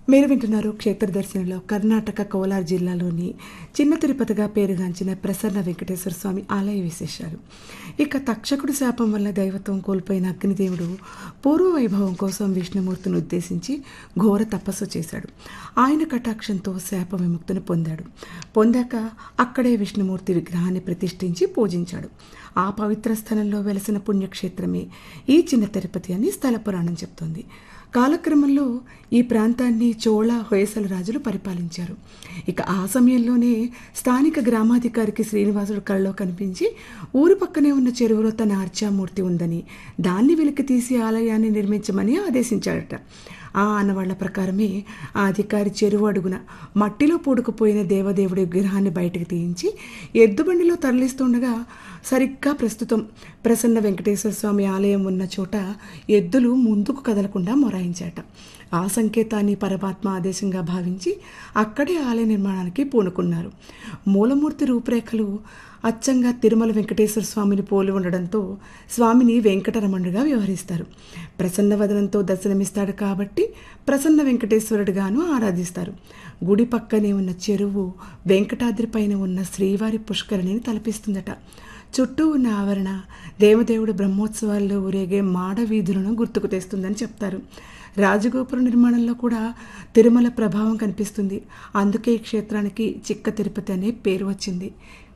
మీరు వింటున్నారు క్షేత్ర దర్శనంలో కర్ణాటక కోలార్ జిల్లాలోని చిన్న తిరుపతిగా పేరుగాంచిన ప్రసన్న వెంకటేశ్వర స్వామి ఆలయ విశేషాలు ఇక తక్షకుడి శాపం వల్ల దైవత్వం కోల్పోయిన అగ్నిదేవుడు పూర్వ వైభవం కోసం విష్ణుమూర్తిని ఉద్దేశించి ఘోర తపస్సు చేశాడు ఆయన కటాక్షంతో శాప విముక్తిని పొందాడు పొందాక అక్కడే విష్ణుమూర్తి విగ్రహాన్ని ప్రతిష్ఠించి పూజించాడు ఆ పవిత్ర స్థలంలో వెలసిన పుణ్యక్షేత్రమే ఈ చిన్న తిరుపతి అని స్థల పురాణం చెప్తోంది కాలక్రమంలో ఈ ప్రాంతాన్ని చోళ హొయసల రాజులు పరిపాలించారు ఇక ఆ సమయంలోనే స్థానిక గ్రామాధికారికి శ్రీనివాసుడు కళ్ళలో కనిపించి ఊరి పక్కనే ఉన్న చెరువులో తన అర్చామూర్తి ఉందని దాన్ని వెలికి తీసి ఆలయాన్ని నిర్మించమని ఆదేశించాడట ఆ ఆనవాళ్ల ప్రకారమే ఆ అధికారి చెరువు అడుగున మట్టిలో పూడుకుపోయిన దేవదేవుడి విగ్రహాన్ని బయటకు తీయించి ఎద్దుబండిలో తరలిస్తుండగా సరిగ్గా ప్రస్తుతం ప్రసన్న వెంకటేశ్వర స్వామి ఆలయం ఉన్న చోట ఎద్దులు ముందుకు కదలకుండా మొరాయించాట ఆ సంకేతాన్ని పరమాత్మ ఆదేశంగా భావించి అక్కడే ఆలయ నిర్మాణానికి పూనుకున్నారు మూలమూర్తి రూపురేఖలు అచ్చంగా తిరుమల వెంకటేశ్వర స్వామిని పోలి ఉండడంతో స్వామిని వెంకటరమణుడిగా వ్యవహరిస్తారు ప్రసన్న వదనంతో దర్శనమిస్తాడు కాబట్టి ప్రసన్న వెంకటేశ్వరుడిగాను ఆరాధిస్తారు గుడి పక్కనే ఉన్న చెరువు వెంకటాద్రి పైన ఉన్న శ్రీవారి పుష్కరిణిని తలపిస్తుందట చుట్టూ ఉన్న ఆవరణ దేవదేవుడు బ్రహ్మోత్సవాల్లో ఊరేగే మాడ వీధులను గుర్తుకు తెస్తుందని చెప్తారు రాజగోపుర నిర్మాణంలో కూడా తిరుమల ప్రభావం కనిపిస్తుంది అందుకే ఈ క్షేత్రానికి చిక్క తిరుపతి అనే పేరు వచ్చింది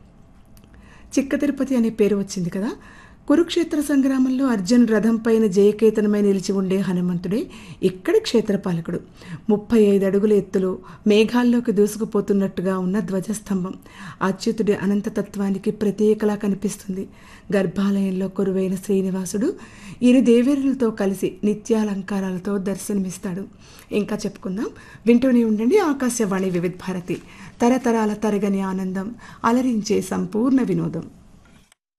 చిక్క తిరుపతి అనే పేరు వచ్చింది కదా కురుక్షేత్ర సంగ్రామంలో అర్జున్ రథం పైన జయకేతనమై నిలిచి ఉండే హనుమంతుడే ఇక్కడి క్షేత్రపాలకుడు ముప్పై ఐదు అడుగుల ఎత్తులో మేఘాల్లోకి దూసుకుపోతున్నట్టుగా ఉన్న ధ్వజస్తంభం అచ్యుతుడి అనంతతత్వానికి ప్రత్యేకలా కనిపిస్తుంది గర్భాలయంలో కొరువైన శ్రీనివాసుడు ఇరు దేవేరులతో కలిసి నిత్యాలంకారాలతో దర్శనమిస్తాడు ఇంకా చెప్పుకుందాం వింటూనే ఉండండి ఆకాశవాణి వివిధ భారతి తరతరాల తరగని ఆనందం అలరించే సంపూర్ణ వినోదం